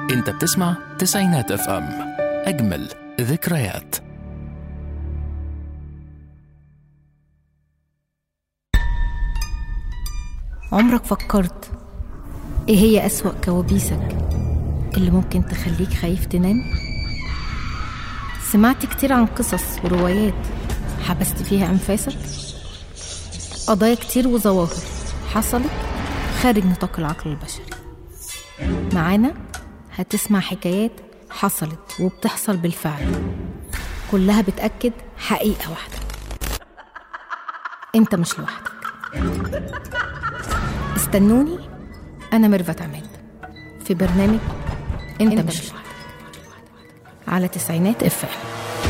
انت بتسمع تسعينات اف ام اجمل ذكريات عمرك فكرت ايه هي أسوأ كوابيسك اللي ممكن تخليك خايف تنام؟ سمعت كتير عن قصص وروايات حبست فيها أنفاسك؟ قضايا كتير وظواهر حصلت خارج نطاق العقل البشري معانا هتسمع حكايات حصلت وبتحصل بالفعل كلها بتأكد حقيقة واحدة انت مش لوحدك استنوني أنا ميرفت عماد في برنامج أنت, انت مش لوحدك على تسعينات اف ام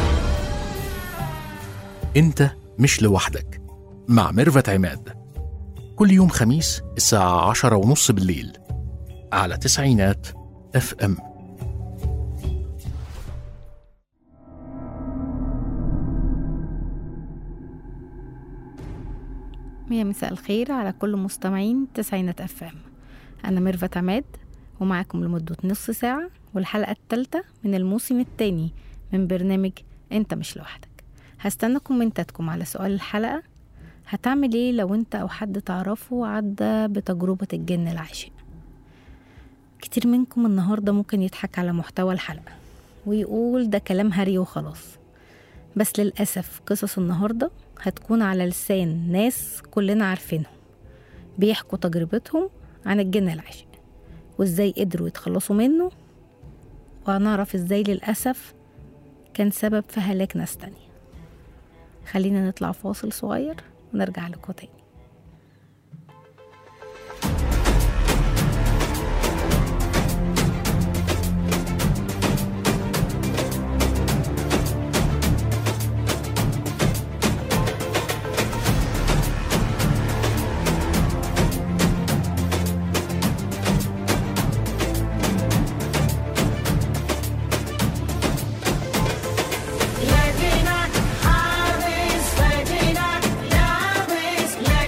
انت مش لوحدك مع ميرفت عماد كل يوم خميس الساعة عشرة ونص بالليل على تسعينات اف ام يا مساء الخير على كل مستمعين تسعينات اف ام انا ميرفت عماد ومعاكم لمدة نص ساعة والحلقة الثالثة من الموسم الثاني من برنامج انت مش لوحدك هستنى كومنتاتكم على سؤال الحلقة هتعمل ايه لو انت او حد تعرفه عدى بتجربة الجن العاشق كتير منكم النهاردة ممكن يضحك على محتوى الحلقة ويقول ده كلام هري وخلاص بس للأسف قصص النهاردة هتكون على لسان ناس كلنا عارفينهم بيحكوا تجربتهم عن الجن العاشق وازاي قدروا يتخلصوا منه وهنعرف ازاي للأسف كان سبب في هلاك ناس تانية خلينا نطلع فاصل صغير ونرجع لكم تاني لدينا حابس لدينا لابس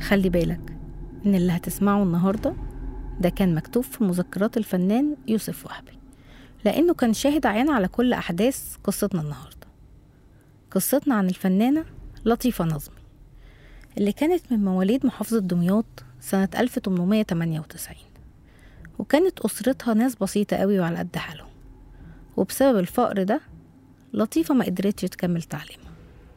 خلي بالك إن اللي هتسمعه النهاردة ده كان مكتوب في مذكرات الفنان يوسف وهبي لأنه كان شاهد عيان على كل أحداث قصتنا النهاردة قصتنا عن الفنانة لطيفة نظمي اللي كانت من مواليد محافظة دمياط سنة 1898 وكانت أسرتها ناس بسيطة قوي وعلى قد حالهم وبسبب الفقر ده لطيفة ما قدرتش تكمل تعليمها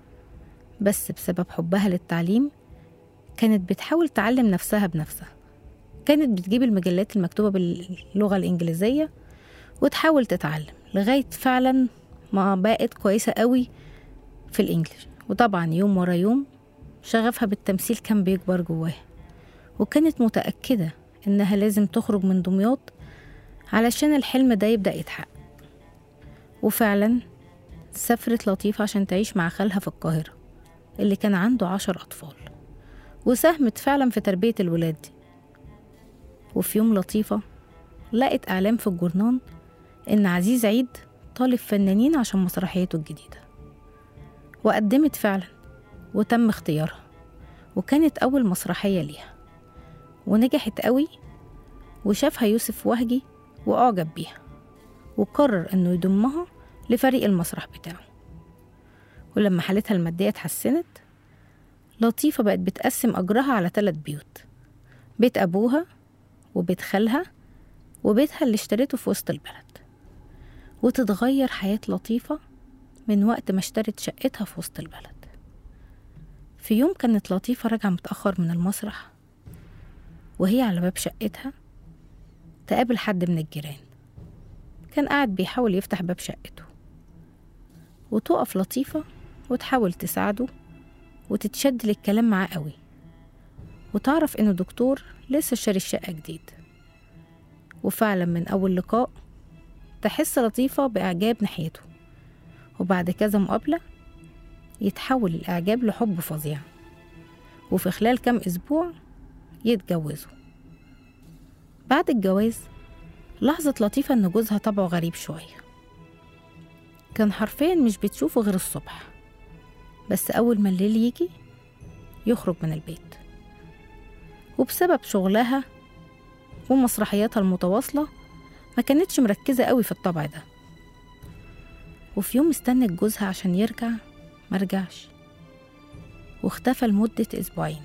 بس بسبب حبها للتعليم كانت بتحاول تعلم نفسها بنفسها كانت بتجيب المجلات المكتوبة باللغة الإنجليزية وتحاول تتعلم لغاية فعلا ما بقت كويسة قوي في الإنجليش وطبعا يوم ورا يوم شغفها بالتمثيل كان بيكبر جواها وكانت متأكدة إنها لازم تخرج من دمياط علشان الحلم ده يبدأ يتحقق وفعلا سافرت لطيفة عشان تعيش مع خالها في القاهرة اللي كان عنده عشر أطفال وساهمت فعلا في تربية الولاد دي وفي يوم لطيفة لقت إعلان في الجورنان إن عزيز عيد طالب فنانين عشان مسرحيته الجديدة وقدمت فعلا وتم اختيارها وكانت أول مسرحية ليها ونجحت قوي وشافها يوسف وهجي وأعجب بيها وقرر إنه يضمها لفريق المسرح بتاعه ولما حالتها المادية اتحسنت لطيفة بقت بتقسم أجرها على ثلاث بيوت بيت أبوها وبيت خالها وبيتها اللي اشتريته في وسط البلد وتتغير حياة لطيفة من وقت ما اشترت شقتها في وسط البلد في يوم كانت لطيفة راجعة متأخر من المسرح وهي على باب شقتها تقابل حد من الجيران كان قاعد بيحاول يفتح باب شقته وتقف لطيفة وتحاول تساعده وتتشد للكلام معاه قوي وتعرف إنه دكتور لسه شاري الشقة جديد وفعلا من أول لقاء تحس لطيفة بإعجاب ناحيته وبعد كذا مقابلة يتحول الإعجاب لحب فظيع وفي خلال كام أسبوع يتجوزوا بعد الجواز لاحظت لطيفة إن جوزها طبعه غريب شوية كان حرفيا مش بتشوفه غير الصبح بس أول ما الليل يجي يخرج من البيت وبسبب شغلها ومسرحياتها المتواصلة ما كانتش مركزة قوي في الطبع ده وفي يوم استنت جوزها عشان يرجع مرجعش واختفى لمدة أسبوعين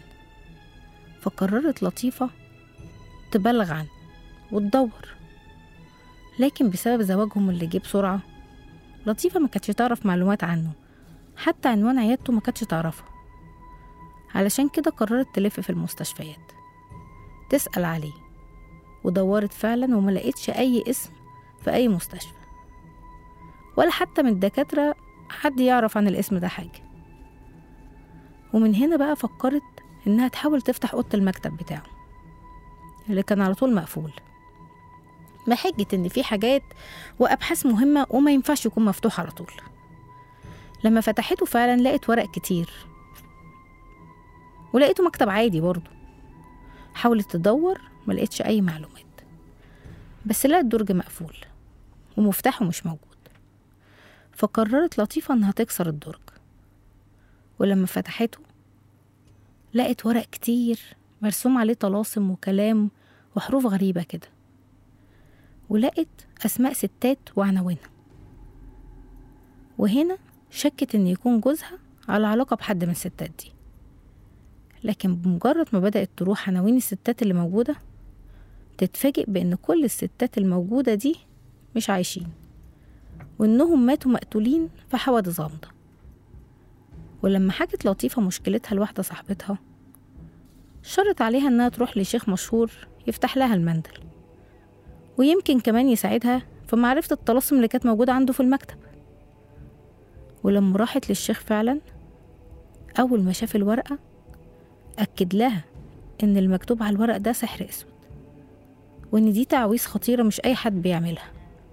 فقررت لطيفة تبلغ عنه وتدور لكن بسبب زواجهم اللي جه بسرعة لطيفة ما كانتش تعرف معلومات عنه حتى عنوان عيادته ما كانتش تعرفه علشان كده قررت تلف في المستشفيات تسأل عليه ودورت فعلا وما لقيتش أي اسم في أي مستشفى ولا حتى من الدكاترة حد يعرف عن الاسم ده حاجة ومن هنا بقى فكرت إنها تحاول تفتح أوضة المكتب بتاعه اللي كان على طول مقفول بحجة إن في حاجات وأبحاث مهمة وما ينفعش يكون مفتوح على طول لما فتحته فعلا لقيت ورق كتير ولقيته مكتب عادي برضه حاولت تدور ما لقيتش أي معلومات بس لقت درج مقفول ومفتاحه مش موجود فقررت لطيفة إنها تكسر الدرج ولما فتحته لقت ورق كتير مرسوم عليه طلاسم وكلام وحروف غريبة كده ولقت أسماء ستات وعناوينها وهنا شكت إن يكون جوزها على علاقة بحد من الستات دي لكن بمجرد ما بدأت تروح عناوين الستات اللي موجودة تتفاجئ بإن كل الستات الموجودة دي مش عايشين وإنهم ماتوا مقتولين في حوادث غامضة ولما حكت لطيفة مشكلتها لواحدة صاحبتها شرط عليها إنها تروح لشيخ مشهور يفتح لها المندل ويمكن كمان يساعدها في معرفة الطلاسم اللي كانت موجودة عنده في المكتب ولما راحت للشيخ فعلا أول ما شاف الورقة أكد لها إن المكتوب على الورق ده سحر أسود وإن دي تعويذ خطيرة مش أي حد بيعملها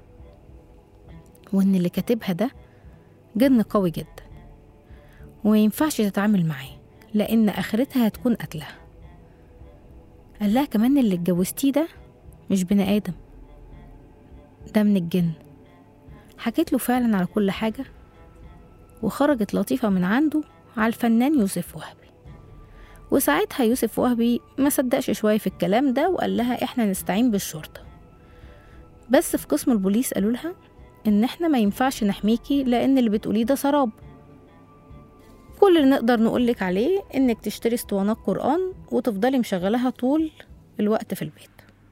وإن اللي كاتبها ده جن قوي جدا وما ينفعش تتعامل معاه لأن آخرتها هتكون قتلها قال لها كمان اللي اتجوزتيه ده مش بني آدم ده من الجن حكيت له فعلا على كل حاجة وخرجت لطيفة من عنده على الفنان يوسف وهبي وساعتها يوسف وهبي ما صدقش شوية في الكلام ده وقال لها احنا نستعين بالشرطة بس في قسم البوليس قالوا لها ان احنا ما ينفعش نحميكي لان اللي بتقوليه ده سراب كل اللي نقدر نقولك عليه انك تشتري اسطوانات قرآن وتفضلي مشغلها طول الوقت في البيت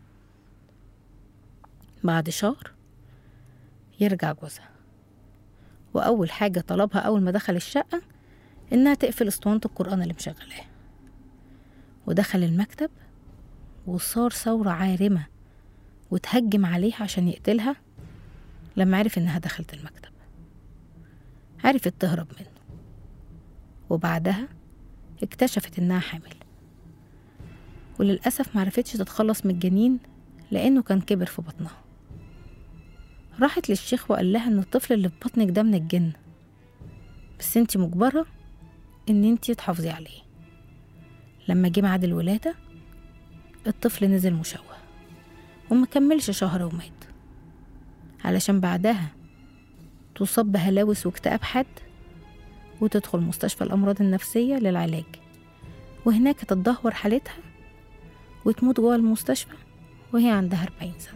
بعد شهر يرجع جوزها وأول حاجة طلبها أول ما دخل الشقة إنها تقفل اسطوانة القرآن اللي مشغلاها ودخل المكتب وصار ثورة عارمة وتهجم عليها عشان يقتلها لما عرف إنها دخلت المكتب عرفت تهرب منه وبعدها اكتشفت إنها حامل وللأسف معرفتش تتخلص من الجنين لأنه كان كبر في بطنها راحت للشيخ وقال لها إن الطفل اللي في بطنك ده من الجن بس انتي مجبرة إن انتي تحافظي عليه لما جه ميعاد الولادة الطفل نزل مشوه ومكملش شهر ومات علشان بعدها تصاب بهلاوس واكتئاب حاد وتدخل مستشفى الأمراض النفسية للعلاج وهناك تتدهور حالتها وتموت جوه المستشفى وهي عندها أربعين سنة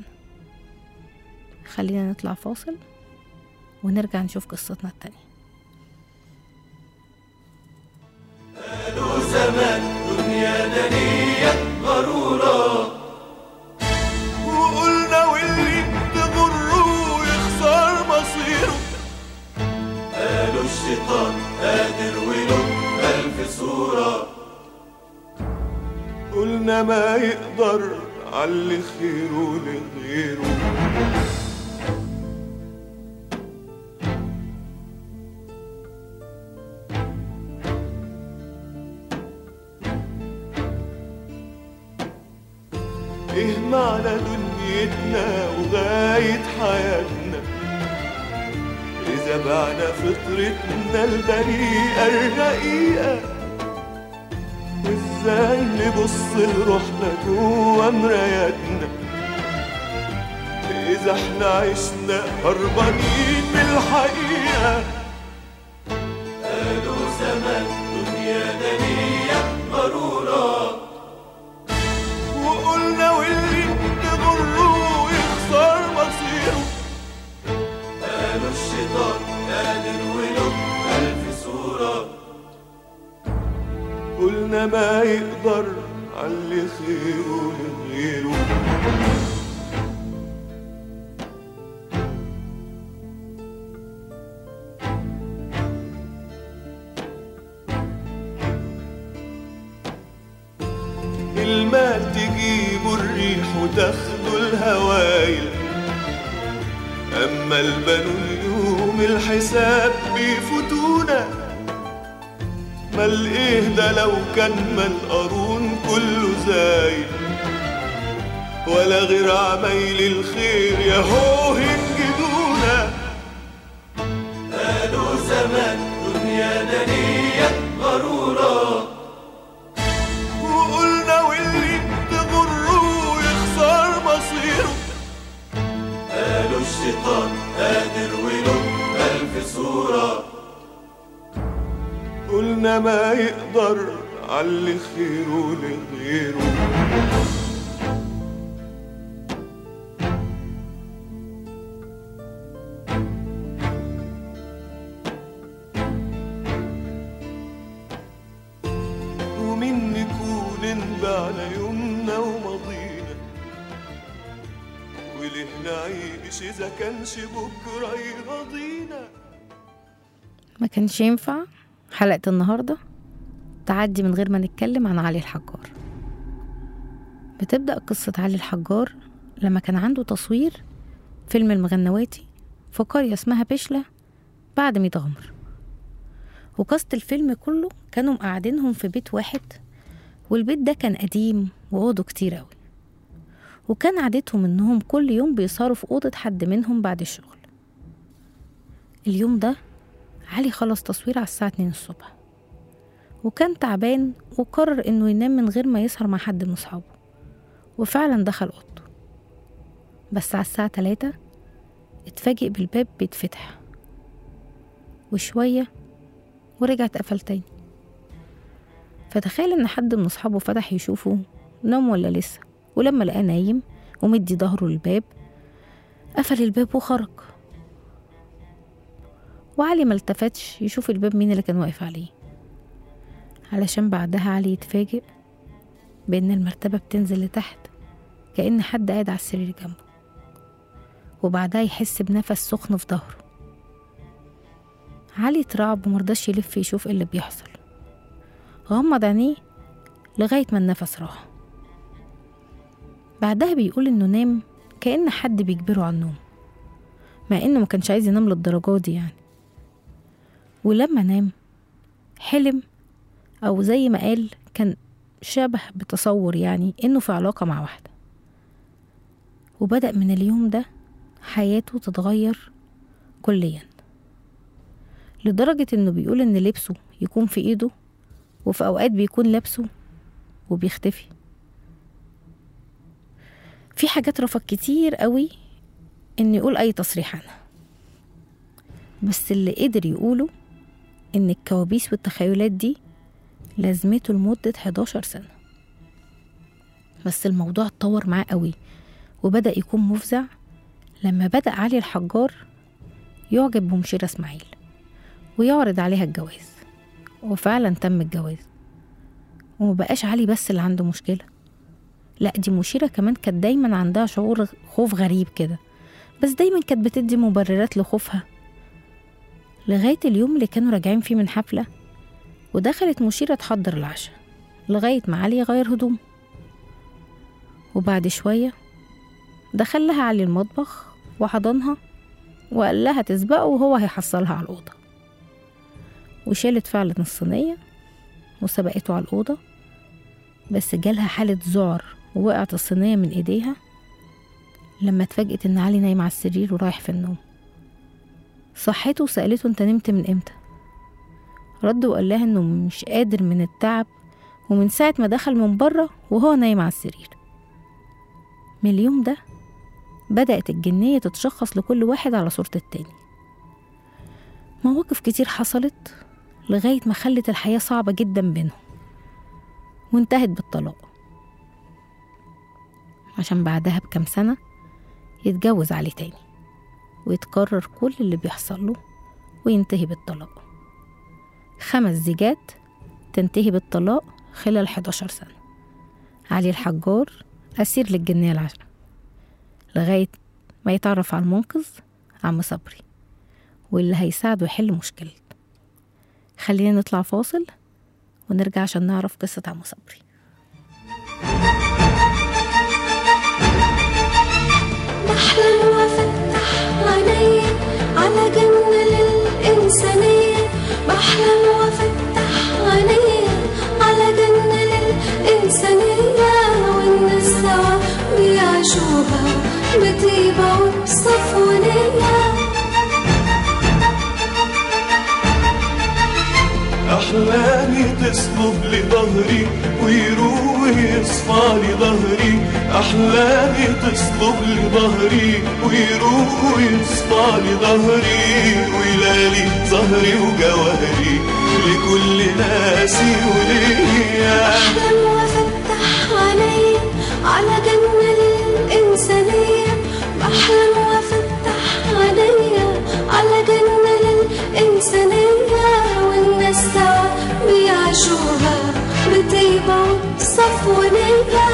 خلينا نطلع فاصل ونرجع نشوف قصتنا التانية وقلنا واللي تغره يخسر مصيره قالوا الشيطان قادر وله ألف صورة قلنا ما يقدر علي خيره لغيره ايه معنى دنيتنا وغاية حياتنا إذا بعنا فطرتنا البريئة الرقيقة وإزاي نبص لروحنا جوا مراياتنا إذا احنا عشنا هربانين من الحقيقة قالوا زمان دنيا دنيا غرورة وقلنا واللي تغره يخسر مصيره قالوا الشيطان قادر وله ألف صورة قلنا ما يقدر علي خيره لغيره المال تجيبه الريح وتاخده الهوايل أما البنو اليوم الحساب بيفوتونا مال إيه ده لو كان مال قارون كله زايل ولا غير عمايل الخير ياهو ينجدونا قالوا زمان دنيا دنيا غرورة وقلنا واللي تغره يخسر مصيره قالوا الشيطان قادر وله ألف صورة قلنا ما يقدر علي خيره لغيره ومين نكون انبعنا يومنا وماضينا وليه نعيش إذا كانش بكرة يرضينا ما كانش ينفع حلقة النهاردة تعدي من غير ما نتكلم عن علي الحجار بتبدأ قصة علي الحجار لما كان عنده تصوير فيلم المغنواتي في قرية اسمها بشلة بعد ميت غمر وكاست الفيلم كله كانوا مقعدينهم في بيت واحد والبيت ده كان قديم وأوضه كتير أوي وكان عادتهم إنهم كل يوم بيسهروا في أوضة حد منهم بعد الشغل اليوم ده علي خلص تصوير على الساعة 2 الصبح وكان تعبان وقرر إنه ينام من غير ما يسهر مع حد من أصحابه وفعلا دخل أوضته بس على الساعة 3 اتفاجئ بالباب بيتفتح وشوية ورجع اتقفل تاني فتخيل إن حد من أصحابه فتح يشوفه نام ولا لسه ولما لقاه نايم ومدي ظهره للباب قفل الباب وخرج وعلي ما التفتش يشوف الباب مين اللي كان واقف عليه علشان بعدها علي يتفاجئ بإن المرتبة بتنزل لتحت كأن حد قاعد على السرير جنبه وبعدها يحس بنفس سخن في ظهره علي اترعب ومرضاش يلف يشوف ايه اللي بيحصل غمض عينيه لغاية ما النفس راح بعدها بيقول إنه نام كأن حد بيجبره على النوم مع إنه ما كانش عايز ينام للدرجة دي يعني ولما نام حلم أو زي ما قال كان شبه بتصور يعني إنه في علاقة مع واحدة وبدأ من اليوم ده حياته تتغير كليا لدرجة إنه بيقول إن لبسه يكون في إيده وفي أوقات بيكون لابسه وبيختفي في حاجات رفض كتير قوي إن يقول أي تصريح عنها بس اللي قدر يقوله إن الكوابيس والتخيلات دي لازمته لمدة 11 سنة بس الموضوع اتطور معاه قوي وبدأ يكون مفزع لما بدأ علي الحجار يعجب بمشيرة إسماعيل ويعرض عليها الجواز وفعلا تم الجواز ومبقاش علي بس اللي عنده مشكلة لا دي مشيرة كمان كانت دايما عندها شعور خوف غريب كده بس دايما كانت بتدي مبررات لخوفها لغاية اليوم اللي كانوا راجعين فيه من حفلة ودخلت مشيرة تحضر العشاء لغاية ما علي غير هدوم وبعد شوية دخل لها علي المطبخ وحضنها وقال لها تسبقه وهو هيحصلها على الأوضة وشالت فعلا الصينية وسبقته على الأوضة بس جالها حالة ذعر ووقعت الصينية من إيديها لما اتفاجئت إن علي نايم على السرير ورايح في النوم صحته وسألته أنت نمت من إمتى رد وقال لها إنه مش قادر من التعب ومن ساعة ما دخل من بره وهو نايم على السرير من اليوم ده بدأت الجنية تتشخص لكل واحد على صورة التاني مواقف كتير حصلت لغاية ما خلت الحياة صعبة جدا بينهم وانتهت بالطلاق عشان بعدها بكام سنة يتجوز عليه تاني ويتكرر كل اللي بيحصل له وينتهي بالطلاق خمس زيجات تنتهي بالطلاق خلال 11 سنة علي الحجار أسير للجنية العشرة لغاية ما يتعرف على المنقذ عم صبري واللي هيساعده يحل مشكلته خلينا نطلع فاصل ونرجع عشان نعرف قصة عم صبري بحلم وافتح عيني على جنة للإنسانية بحلم وافتح عيني على جنة للإنسانية والناس سوا بيعيشوها بطيبة وبصفونية أحلامي تصلب لظهري ويروح يصفى لي ظهري أحلامي تصلب لظهري ويروح يصفى لي ظهري ويلالي ظهري وجوهري لكل ناسي وليا بحلم وافتح عيني على جنة للإنسانية بحلم وافتح عيني على جنة للإنسانية والناس سوا بيعيشوها بطيبة وبصفونية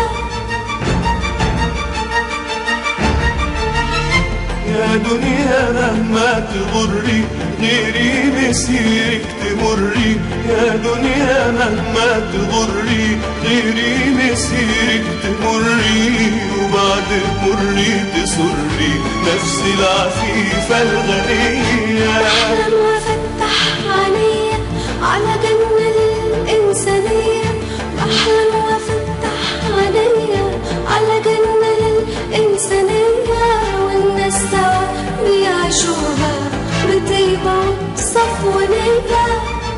يا دنيا مهما تغري غيري مسيرك تمري يا دنيا مهما تغري غيري مسيرك تمري وبعد مري تسري نفسي العفيفة الغنية بحلم وافتح عيني على جنة للإنسانية بحلم وافتح عيني على جنة للإنسانية والناس سوا بيعيشوها بطيبة وبصفونية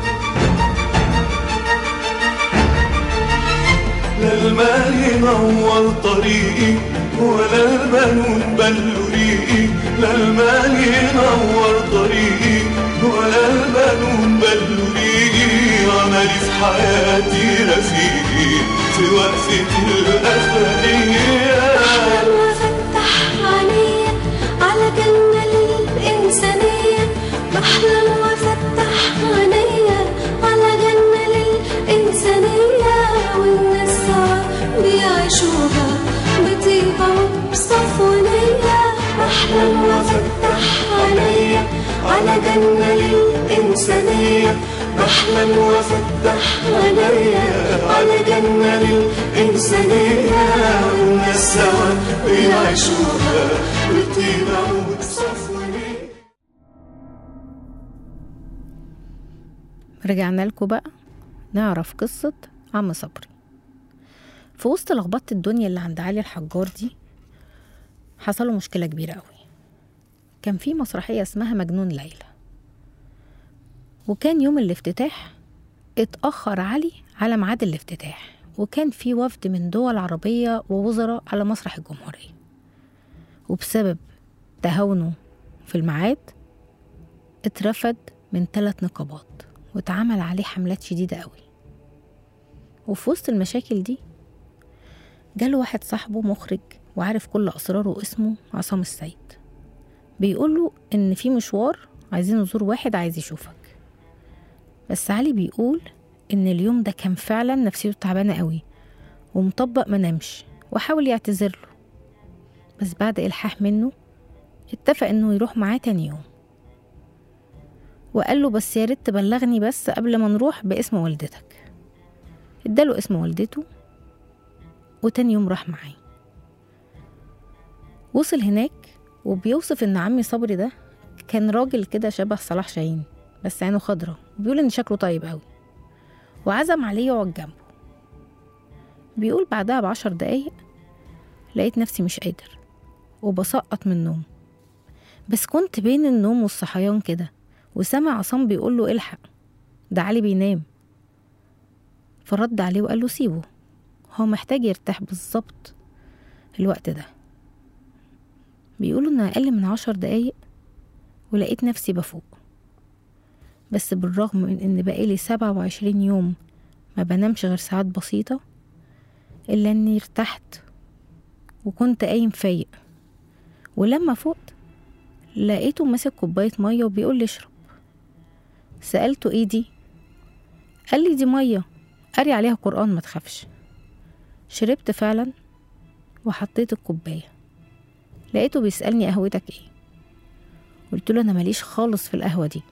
لا المال ينور طريقي ولا البنون بلوا ريقي لا المال ينور طريقي ولا البنون بلوا ريقي عملي في حياتي رفيقي في وقفة الأخرية بحلم وافتح عينيا على جنة للإنسانية بحلم وافتح عينيا على جنة للإنسانية والناس سوا بيعيشوها بطيبة وبصفونية بحلم وافتح عينيا على جنة للإنسانية بحلم وافتح عينيا على جنة للإنسانية والناس سوا بيعيشوها بطيبة وبصفونية رجعنا لكم بقى نعرف قصة عم صبري في وسط لخبطة الدنيا اللي عند علي الحجار دي حصله مشكلة كبيرة قوي كان في مسرحية اسمها مجنون ليلى وكان يوم الافتتاح اتأخر علي على ميعاد الافتتاح وكان في وفد من دول عربية ووزراء على مسرح الجمهورية وبسبب تهاونه في الميعاد اترفد من ثلاث نقابات واتعمل عليه حملات شديدة قوي وفي وسط المشاكل دي جاله واحد صاحبه مخرج وعارف كل أسراره واسمه عصام السيد بيقوله إن في مشوار عايزين نزور واحد عايز يشوفك بس علي بيقول إن اليوم ده كان فعلا نفسيته تعبانة قوي ومطبق منامش وحاول يعتذر له بس بعد إلحاح منه اتفق إنه يروح معاه تاني يوم وقال له بس يا ريت تبلغني بس قبل ما نروح باسم والدتك اداله اسم والدته وتاني يوم راح معاه وصل هناك وبيوصف ان عمي صبري ده كان راجل كده شبه صلاح شاهين بس عينه خضرة وبيقول ان شكله طيب قوي وعزم عليه يقعد جنبه بيقول بعدها بعشر دقايق لقيت نفسي مش قادر وبسقط من النوم بس كنت بين النوم والصحيان كده وسمع عصام بيقول له الحق ده علي بينام فرد عليه وقال له سيبه هو محتاج يرتاح بالظبط الوقت ده بيقولوا ان اقل من عشر دقايق ولقيت نفسي بفوق بس بالرغم من ان بقالي سبعة وعشرين يوم ما بنامش غير ساعات بسيطة إلا إني ارتحت وكنت قايم فايق ولما فقت لقيته ماسك كوباية مية وبيقول لي اشرب سألته ايه دي قال لي دي مية قري عليها قرآن ما تخافش شربت فعلا وحطيت الكوباية لقيته بيسألني قهوتك ايه قلت له انا ماليش خالص في القهوة دي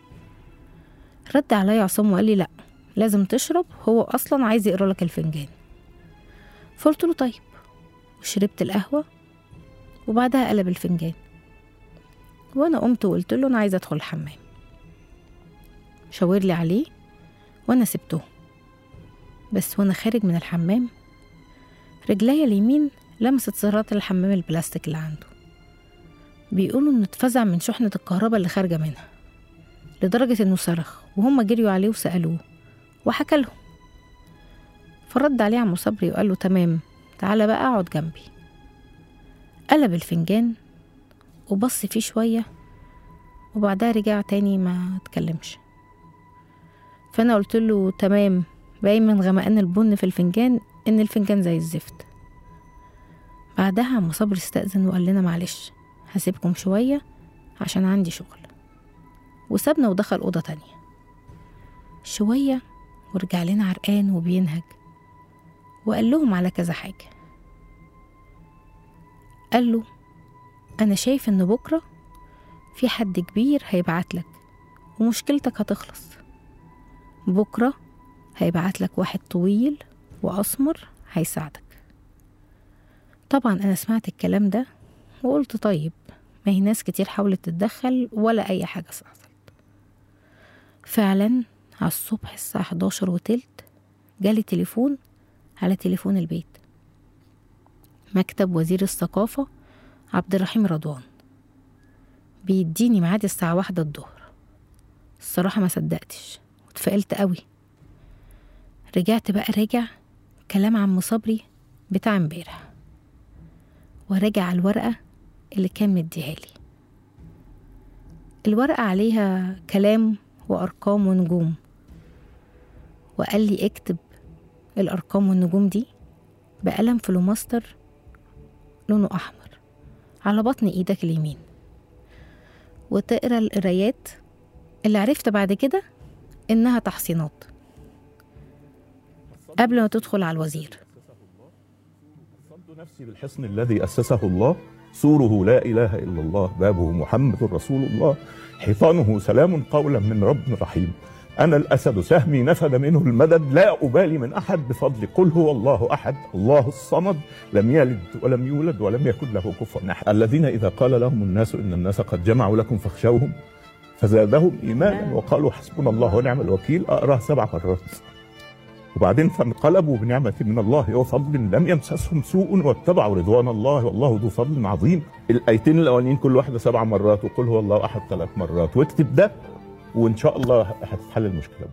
رد عليا عصام وقال لي لا لازم تشرب هو اصلا عايز يقرا لك الفنجان فقلت له طيب وشربت القهوة وبعدها قلب الفنجان وانا قمت وقلت له انا عايزه ادخل الحمام شاور لي عليه وانا سبته بس وانا خارج من الحمام رجليا اليمين لمست زرارة الحمام البلاستيك اللي عنده بيقولوا انه اتفزع من شحنة الكهرباء اللي خارجة منها لدرجة انه صرخ وهم جريوا عليه وسألوه وحكى لهم فرد عليه عمو صبري وقال له تمام تعالى بقى اقعد جنبي قلب الفنجان وبص فيه شوية وبعدها رجع تاني ما اتكلمش فأنا قلت له تمام باين من غمقان البن في الفنجان إن الفنجان زي الزفت بعدها عم صبري استأذن وقال لنا معلش هسيبكم شوية عشان عندي شغل وسابنا ودخل أوضة تانية شوية ورجع لنا عرقان وبينهج وقال لهم على كذا حاجة قال له أنا شايف إن بكرة في حد كبير هيبعتلك ومشكلتك هتخلص بكرة هيبعتلك واحد طويل وأسمر هيساعدك طبعا أنا سمعت الكلام ده وقلت طيب ما هي ناس كتير حاولت تتدخل ولا أي حاجة حصلت فعلا على الصبح الساعة 11 وتلت جالي تليفون على تليفون البيت مكتب وزير الثقافة عبد الرحيم رضوان بيديني ميعاد الساعة واحدة الظهر الصراحة ما صدقتش واتفائلت قوي رجعت بقى راجع كلام عم صبري بتاع امبارح وراجع على الورقة اللي كان مديها لي الورقة عليها كلام وأرقام ونجوم وقال لي اكتب الأرقام والنجوم دي بقلم فلوماستر لونه أحمر على بطن إيدك اليمين وتقرا القرايات اللي عرفت بعد كده إنها تحصينات قبل ما تدخل على الوزير صد نفسي بالحصن الذي أسسه الله سوره لا إله إلا الله بابه محمد رسول الله حيطانه سلام قولا من رب رحيم أنا الأسد سهمي نفد منه المدد لا أبالي من أحد بفضل قل هو الله أحد الله الصمد لم يلد ولم يولد ولم يكن له كفوا أحد الذين إذا قال لهم الناس إن الناس قد جمعوا لكم فاخشوهم فزادهم إيمانا وقالوا حسبنا الله ونعم الوكيل أقرأ سبع مرات وبعدين فانقلبوا بنعمة من الله وفضل لم يمسسهم سوء واتبعوا رضوان الله والله ذو فضل عظيم الآيتين الأولانيين كل واحدة سبع مرات وقل هو الله أحد ثلاث مرات واكتب ده وإن شاء الله هتتحل المشكلة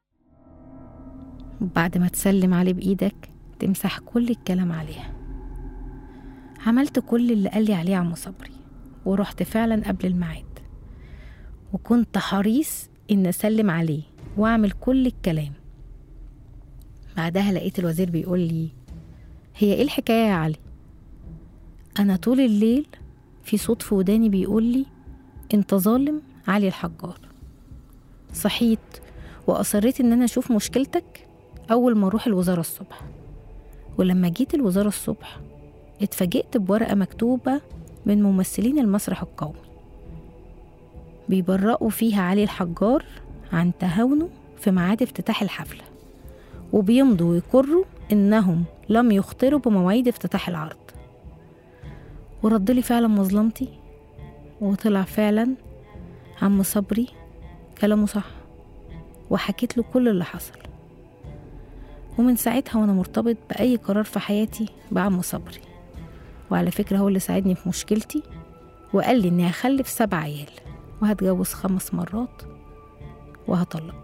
بعد ما تسلم عليه بإيدك تمسح كل الكلام عليها عملت كل اللي قال لي عليه عم صبري ورحت فعلا قبل الميعاد وكنت حريص إن أسلم عليه وأعمل كل الكلام بعدها لقيت الوزير بيقول لي هي ايه الحكاية يا علي أنا طول الليل في صوت في وداني بيقول لي انت ظالم علي الحجار صحيت وأصريت إن أنا أشوف مشكلتك أول ما أروح الوزارة الصبح ولما جيت الوزارة الصبح اتفاجئت بورقة مكتوبة من ممثلين المسرح القومي بيبرئوا فيها علي الحجار عن تهاونه في ميعاد افتتاح الحفلة وبيمضوا ويقروا إنهم لم يخطروا بمواعيد افتتاح العرض وردلي فعلا مظلمتي وطلع فعلا عم صبري كلامه صح وحكيت له كل اللي حصل ومن ساعتها وانا مرتبط بأي قرار في حياتي بعم صبري وعلى فكرة هو اللي ساعدني في مشكلتي وقال لي اني هخلف سبع عيال وهتجوز خمس مرات وهطلق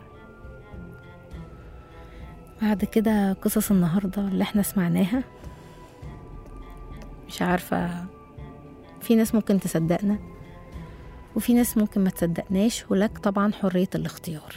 بعد كده قصص النهاردة اللي احنا سمعناها مش عارفة في ناس ممكن تصدقنا وفي ناس ممكن ما تصدقناش ولك طبعا حرية الاختيار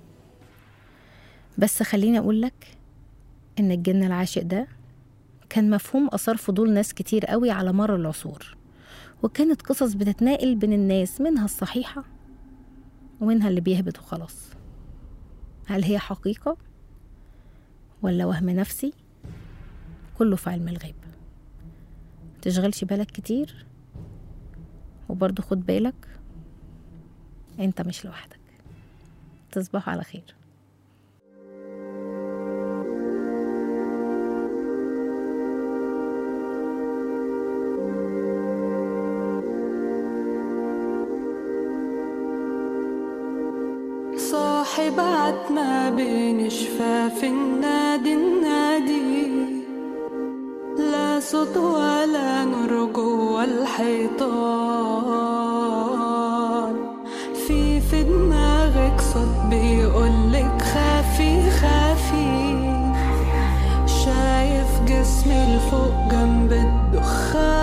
بس خليني أقولك إن الجن العاشق ده كان مفهوم أثار فضول ناس كتير قوي على مر العصور وكانت قصص بتتناقل بين الناس منها الصحيحة ومنها اللي بيهبط وخلاص هل هي حقيقة ولا وهم نفسي كله في علم الغيب تشغلش بالك كتير وبرضه خد بالك انت مش لوحدك تصبحوا على خير صاحب عتمة بين شفاف النادي النادي لا صوت ولا نور جوا الحيطان في في دماغك صوت بيقولك خافي خافي شايف جسمي لفوق جنب الدخان